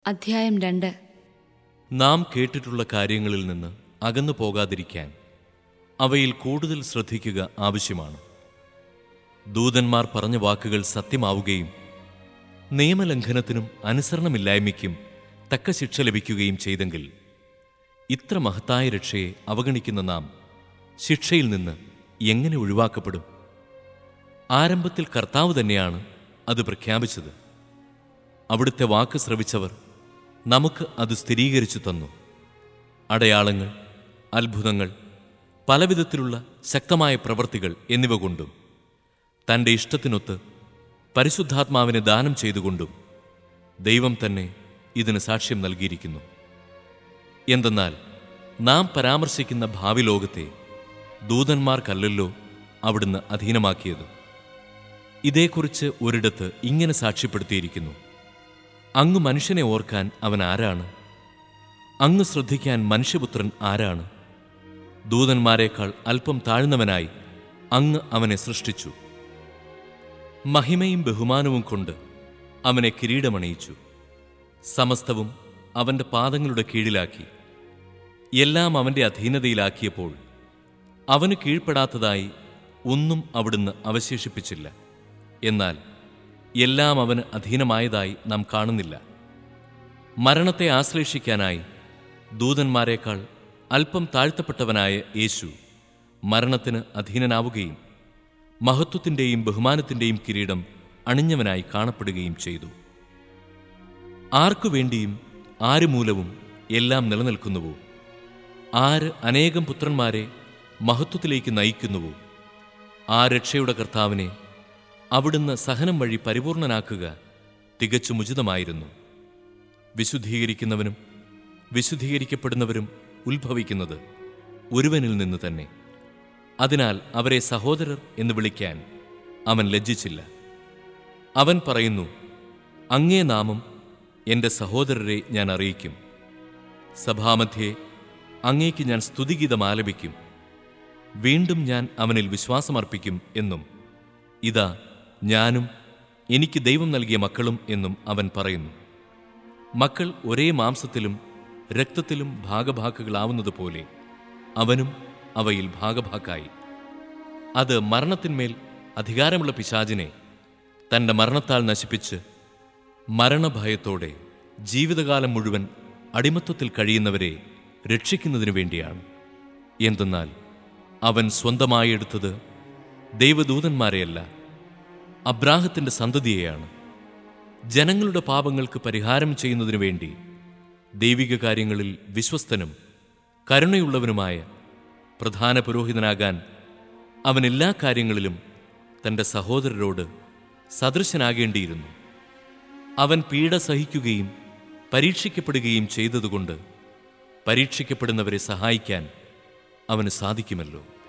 അധ്യായം രണ്ട് നാം കേട്ടിട്ടുള്ള കാര്യങ്ങളിൽ നിന്ന് അകന്നു പോകാതിരിക്കാൻ അവയിൽ കൂടുതൽ ശ്രദ്ധിക്കുക ആവശ്യമാണ് ദൂതന്മാർ പറഞ്ഞ വാക്കുകൾ സത്യമാവുകയും നിയമലംഘനത്തിനും അനുസരണമില്ലായ്മയ്ക്കും തക്ക ശിക്ഷ ലഭിക്കുകയും ചെയ്തെങ്കിൽ ഇത്ര മഹത്തായ രക്ഷയെ അവഗണിക്കുന്ന നാം ശിക്ഷയിൽ നിന്ന് എങ്ങനെ ഒഴിവാക്കപ്പെടും ആരംഭത്തിൽ കർത്താവ് തന്നെയാണ് അത് പ്രഖ്യാപിച്ചത് അവിടുത്തെ വാക്ക് ശ്രവിച്ചവർ നമുക്ക് അത് സ്ഥിരീകരിച്ചു തന്നു അടയാളങ്ങൾ അത്ഭുതങ്ങൾ പലവിധത്തിലുള്ള ശക്തമായ പ്രവൃത്തികൾ എന്നിവ കൊണ്ടും തൻ്റെ ഇഷ്ടത്തിനൊത്ത് പരിശുദ്ധാത്മാവിനെ ദാനം ചെയ്തുകൊണ്ടും ദൈവം തന്നെ ഇതിന് സാക്ഷ്യം നൽകിയിരിക്കുന്നു എന്തെന്നാൽ നാം പരാമർശിക്കുന്ന ഭാവി ലോകത്തെ ദൂതന്മാർക്കല്ലല്ലോ അവിടുന്ന് അധീനമാക്കിയത് ഇതേക്കുറിച്ച് ഒരിടത്ത് ഇങ്ങനെ സാക്ഷ്യപ്പെടുത്തിയിരിക്കുന്നു അങ്ങ് മനുഷ്യനെ ഓർക്കാൻ അവൻ ആരാണ് അങ്ങ് ശ്രദ്ധിക്കാൻ മനുഷ്യപുത്രൻ ആരാണ് ദൂതന്മാരെക്കാൾ അല്പം താഴ്ന്നവനായി അങ്ങ് അവനെ സൃഷ്ടിച്ചു മഹിമയും ബഹുമാനവും കൊണ്ട് അവനെ കിരീടമണിയിച്ചു സമസ്തവും അവന്റെ പാദങ്ങളുടെ കീഴിലാക്കി എല്ലാം അവന്റെ അധീനതയിലാക്കിയപ്പോൾ അവന് കീഴ്പ്പെടാത്തതായി ഒന്നും അവിടുന്ന് അവശേഷിപ്പിച്ചില്ല എന്നാൽ എല്ലാം അവന് അധീനമായതായി നാം കാണുന്നില്ല മരണത്തെ ആശ്ലേഷിക്കാനായി ദൂതന്മാരെക്കാൾ അല്പം താഴ്ത്തപ്പെട്ടവനായ യേശു മരണത്തിന് അധീനനാവുകയും മഹത്വത്തിൻ്റെയും ബഹുമാനത്തിൻ്റെയും കിരീടം അണിഞ്ഞവനായി കാണപ്പെടുകയും ചെയ്തു ആർക്കു വേണ്ടിയും ആര് മൂലവും എല്ലാം നിലനിൽക്കുന്നുവോ ആര് അനേകം പുത്രന്മാരെ മഹത്വത്തിലേക്ക് നയിക്കുന്നുവോ ആ രക്ഷയുടെ കർത്താവിനെ അവിടുന്ന് സഹനം വഴി പരിപൂർണനാക്കുക തികച്ചും ഉചിതമായിരുന്നു വിശുദ്ധീകരിക്കുന്നവനും വിശുദ്ധീകരിക്കപ്പെടുന്നവരും ഉത്ഭവിക്കുന്നത് ഒരുവനിൽ നിന്ന് തന്നെ അതിനാൽ അവരെ സഹോദരർ എന്ന് വിളിക്കാൻ അവൻ ലജ്ജിച്ചില്ല അവൻ പറയുന്നു അങ്ങേ നാമം എൻ്റെ സഹോദരരെ ഞാൻ അറിയിക്കും സഭാമധ്യേ അങ്ങേക്ക് ഞാൻ സ്തുതിഗീതം ആലപിക്കും വീണ്ടും ഞാൻ അവനിൽ വിശ്വാസമർപ്പിക്കും എന്നും ഇതാ ഞാനും എനിക്ക് ദൈവം നൽകിയ മക്കളും എന്നും അവൻ പറയുന്നു മക്കൾ ഒരേ മാംസത്തിലും രക്തത്തിലും ഭാഗഭാക്കുകളാവുന്നതുപോലെ അവനും അവയിൽ ഭാഗഭാക്കായി അത് മരണത്തിന്മേൽ അധികാരമുള്ള പിശാചിനെ തന്റെ മരണത്താൽ നശിപ്പിച്ച് മരണഭയത്തോടെ ജീവിതകാലം മുഴുവൻ അടിമത്വത്തിൽ കഴിയുന്നവരെ രക്ഷിക്കുന്നതിനു വേണ്ടിയാണ് എന്തെന്നാൽ അവൻ സ്വന്തമായി എടുത്തത് ദൈവദൂതന്മാരെയല്ല അബ്രാഹത്തിന്റെ സന്തതിയെയാണ് ജനങ്ങളുടെ പാപങ്ങൾക്ക് പരിഹാരം ചെയ്യുന്നതിനു വേണ്ടി ദൈവിക കാര്യങ്ങളിൽ വിശ്വസ്തനും കരുണയുള്ളവനുമായ പ്രധാന പുരോഹിതനാകാൻ അവൻ എല്ലാ കാര്യങ്ങളിലും തന്റെ സഹോദരരോട് സദൃശനാകേണ്ടിയിരുന്നു അവൻ പീഡ സഹിക്കുകയും പരീക്ഷിക്കപ്പെടുകയും ചെയ്തതുകൊണ്ട് പരീക്ഷിക്കപ്പെടുന്നവരെ സഹായിക്കാൻ അവന് സാധിക്കുമല്ലോ